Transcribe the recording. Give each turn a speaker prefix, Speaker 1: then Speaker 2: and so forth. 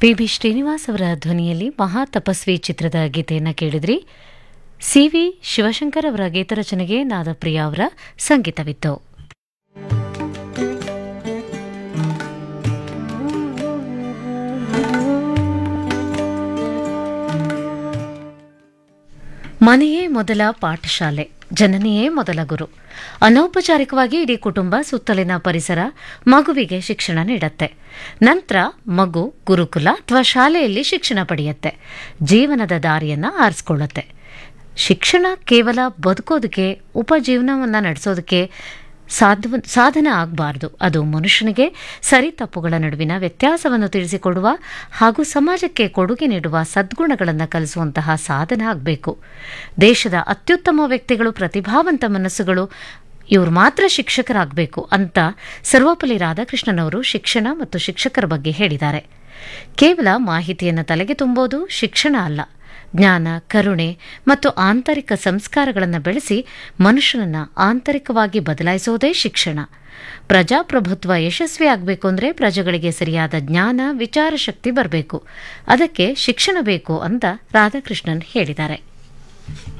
Speaker 1: P B Srinivas ಅವರ ಧ್ವನಿಯಲ್ಲಿ ಮಹಾ ತಪಸ್ವಿ ಚಿತ್ರದ ಗೀತೆಯನ್ನು ಕೇಳಿದ್ರಿ ಸಿ ವಿ ಶಿವಶಂಕರ್ ಅವರ ಗೀತರಚನೆಗೆ ನಾದಪ್ರಿಯ ಅವರ ಸಂಗೀತವಿತ್ತು ಮನೆಯೇ ಮೊದಲ ಪಾಠಶಾಲೆ ಜನನಿಯೇ ಮೊದಲ ಗುರು ಅನೌಪಚಾರಿಕವಾಗಿ ಇಡೀ ಕುಟುಂಬ ಸುತ್ತಲಿನ ಪರಿಸರ ಮಗುವಿಗೆ ಶಿಕ್ಷಣ ನೀಡತ್ತೆ ನಂತರ ಮಗು ಗುರುಕುಲ ಅಥವಾ ಶಾಲೆಯಲ್ಲಿ ಶಿಕ್ಷಣ ಪಡೆಯುತ್ತೆ ಜೀವನದ ದಾರಿಯನ್ನ ಆರಿಸ್ಕೊಳ್ಳುತ್ತೆ ಶಿಕ್ಷಣ ಕೇವಲ ಬದುಕೋದಕ್ಕೆ ಉಪಜೀವನವನ್ನು ನಡೆಸೋದಕ್ಕೆ ಸಾಧ್ಯ ಸಾಧನ ಆಗಬಾರ್ದು ಅದು ಮನುಷ್ಯನಿಗೆ ಸರಿ ತಪ್ಪುಗಳ ನಡುವಿನ ವ್ಯತ್ಯಾಸವನ್ನು ತಿಳಿಸಿಕೊಡುವ ಹಾಗೂ ಸಮಾಜಕ್ಕೆ ಕೊಡುಗೆ ನೀಡುವ ಸದ್ಗುಣಗಳನ್ನು ಕಲಿಸುವಂತಹ ಸಾಧನ ಆಗಬೇಕು ದೇಶದ ಅತ್ಯುತ್ತಮ ವ್ಯಕ್ತಿಗಳು ಪ್ರತಿಭಾವಂತ ಮನಸ್ಸುಗಳು ಇವರು ಮಾತ್ರ ಶಿಕ್ಷಕರಾಗಬೇಕು ಅಂತ ಸರ್ವಪಲ್ಲಿ ರಾಧಾಕೃಷ್ಣನವರು ಶಿಕ್ಷಣ ಮತ್ತು ಶಿಕ್ಷಕರ ಬಗ್ಗೆ ಹೇಳಿದ್ದಾರೆ ಕೇವಲ ಮಾಹಿತಿಯನ್ನು ತಲೆಗೆ ತುಂಬೋದು ಶಿಕ್ಷಣ ಅಲ್ಲ ಜ್ಞಾನ ಕರುಣೆ ಮತ್ತು ಆಂತರಿಕ ಸಂಸ್ಕಾರಗಳನ್ನು ಬೆಳೆಸಿ ಮನುಷ್ಯನನ್ನ ಆಂತರಿಕವಾಗಿ ಬದಲಾಯಿಸೋದೇ ಶಿಕ್ಷಣ ಪ್ರಜಾಪ್ರಭುತ್ವ ಯಶಸ್ವಿ ಆಗಬೇಕು ಅಂದರೆ ಪ್ರಜೆಗಳಿಗೆ ಸರಿಯಾದ ಜ್ಞಾನ ವಿಚಾರ ಶಕ್ತಿ ಬರಬೇಕು ಅದಕ್ಕೆ ಶಿಕ್ಷಣ ಬೇಕು ಅಂತ ರಾಧಾಕೃಷ್ಣನ್ ಹೇಳಿದ್ದಾರೆ